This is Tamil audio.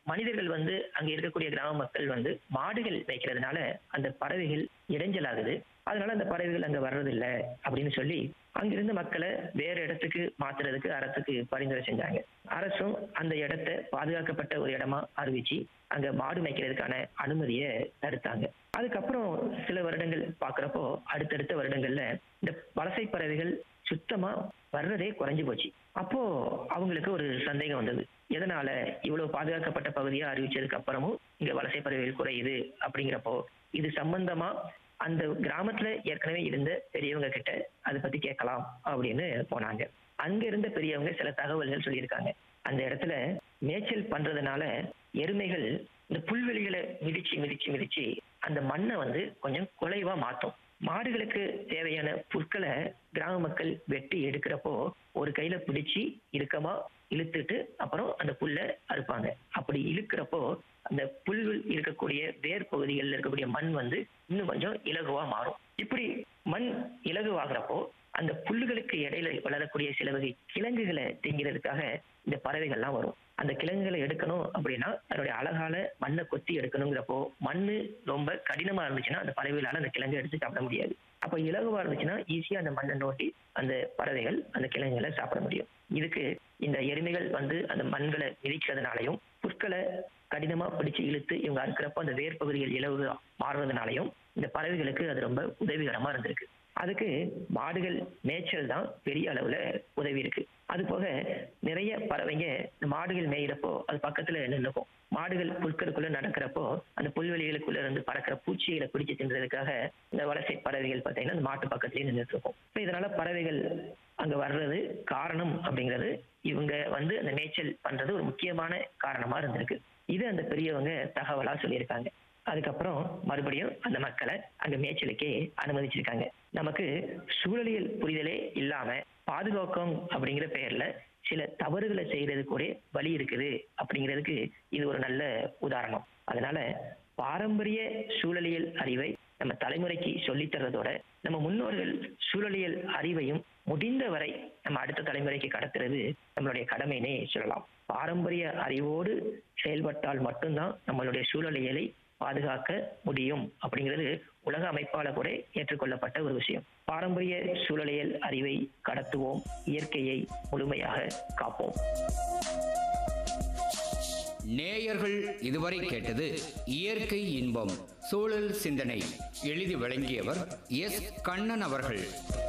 மனிதர்கள் வந்து அங்க இருக்கக்கூடிய கிராம மக்கள் வந்து மாடுகள் மேய்க்கிறதுனால அந்த பறவைகள் இடைஞ்சலாகுது அதனால அந்த பறவைகள் அங்க வர்றதில்ல அப்படின்னு சொல்லி அங்கிருந்த மக்களை வேற இடத்துக்கு மாத்துறதுக்கு அரசுக்கு பரிந்துரை செஞ்சாங்க அரசும் அந்த இடத்தை பாதுகாக்கப்பட்ட ஒரு இடமா அறிவிச்சு அங்க மாடு மேய்க்கிறதுக்கான அனுமதியை தடுத்தாங்க அதுக்கப்புறம் சில வருடங்கள் பாக்குறப்போ அடுத்தடுத்த வருடங்கள்ல இந்த வலசை பறவைகள் சுத்தமா வர்றதே குறைஞ்சு போச்சு அப்போ அவங்களுக்கு ஒரு சந்தேகம் வந்தது எதனால இவ்வளவு பாதுகாக்கப்பட்ட பகுதியா அறிவிச்சதுக்கு அப்புறமும் இங்க வலசை பறவைகள் குறையுது அப்படிங்கிறப்போ இது சம்பந்தமா அந்த கிராமத்துல ஏற்கனவே இருந்த பெரியவங்க கிட்ட அதை பத்தி கேட்கலாம் அப்படின்னு போனாங்க அங்க இருந்த பெரியவங்க சில தகவல்கள் சொல்லியிருக்காங்க அந்த இடத்துல மேய்ச்சல் பண்றதுனால எருமைகள் இந்த புல்வெளிகளை மிதிச்சு மிதிச்சு மிதிச்சு அந்த மண்ணை வந்து கொஞ்சம் குலைவா மாத்தும் மாடுகளுக்கு தேவையான புற்களை கிராம மக்கள் வெட்டி எடுக்கிறப்போ ஒரு கையில பிடிச்சி இறுக்கமா இழுத்துட்டு அப்புறம் அந்த புல்லை அறுப்பாங்க அப்படி இழுக்கிறப்போ அந்த புல்கள் இருக்கக்கூடிய வேர் பகுதிகளில் இருக்கக்கூடிய மண் வந்து இன்னும் கொஞ்சம் இலகுவா மாறும் இப்படி மண் இலகுவாகிறப்போ அந்த புல்லுகளுக்கு இடையில வளரக்கூடிய சில வகை கிழங்குகளை திங்கிறதுக்காக இந்த பறவைகள்லாம் வரும் அந்த கிழங்குகளை எடுக்கணும் அப்படின்னா அதனுடைய அழகால மண்ணை கொத்தி எடுக்கணுங்கிறப்போ மண்ணு ரொம்ப கடினமா இருந்துச்சுன்னா அந்த பறவைகளால அந்த கிழங்கு எடுத்து சாப்பிட முடியாது அப்ப இலகுவா இருந்துச்சுன்னா ஈஸியா அந்த மண்ணை நோட்டி அந்த பறவைகள் அந்த கிழங்குகளை சாப்பிட முடியும் இதுக்கு இந்த எருமைகள் வந்து அந்த மண்களை மிதிக்கிறதுனாலையும் புற்களை கடினமா பிடிச்சு இழுத்து இவங்க அறுக்கிறப்போ அந்த வேர் பகுதிகள் இலவு மாறுறதுனாலையும் இந்த பறவைகளுக்கு அது ரொம்ப உதவிகரமா இருந்திருக்கு அதுக்கு மாடுகள் மேய்ச்சல் தான் பெரிய அளவுல உதவி இருக்கு அது போக நிறைய பறவைங்க இந்த மாடுகள் மேயிறப்போ அது பக்கத்துல நின்றுக்கும் மாடுகள் புற்களுக்குள்ள நடக்கிறப்போ அந்த புல்வெளிகளுக்குள்ள இருந்து பறக்கிற பூச்சிகளை பிடிச்சு தின்றதுக்காக இந்த வலசை பறவைகள் பார்த்தீங்கன்னா அந்த மாட்டு பக்கத்துலயே நின்றுட்டு இருக்கும் இப்ப இதனால பறவைகள் அங்க வர்றது காரணம் அப்படிங்கிறது இவங்க வந்து அந்த மேய்ச்சல் பண்றது ஒரு முக்கியமான காரணமா இருந்திருக்கு இது அந்த பெரியவங்க தகவலா சொல்லியிருக்காங்க அதுக்கப்புறம் மறுபடியும் அந்த மக்களை அங்க மேய்ச்சலுக்கே அனுமதிச்சிருக்காங்க நமக்கு சூழலியல் புரிதலே இல்லாம பாதுகாக்கம் அப்படிங்கிற பெயர்ல சில தவறுகளை செய்யறது கூட வழி இருக்குது அப்படிங்கிறதுக்கு இது ஒரு நல்ல உதாரணம் அதனால பாரம்பரிய சூழலியல் அறிவை நம்ம தலைமுறைக்கு சொல்லித் தர்றதோட நம்ம முன்னோர்கள் சூழலியல் அறிவையும் முடிந்த வரை நம்ம அடுத்த தலைமுறைக்கு கடத்துறது நம்மளுடைய கடமைனே சொல்லலாம் பாரம்பரிய அறிவோடு செயல்பட்டால் மட்டும்தான் நம்மளுடைய சூழலியலை பாதுகாக்க முடியும் அப்படிங்கிறது உலக அமைப்பால கூட ஏற்றுக்கொள்ளப்பட்ட ஒரு விஷயம் பாரம்பரிய சூழலியல் அறிவை கடத்துவோம் இயற்கையை முழுமையாக காப்போம் நேயர்கள் இதுவரை கேட்டது இயற்கை இன்பம் சூழல் சிந்தனை எழுதி வழங்கியவர் எஸ் கண்ணன் அவர்கள்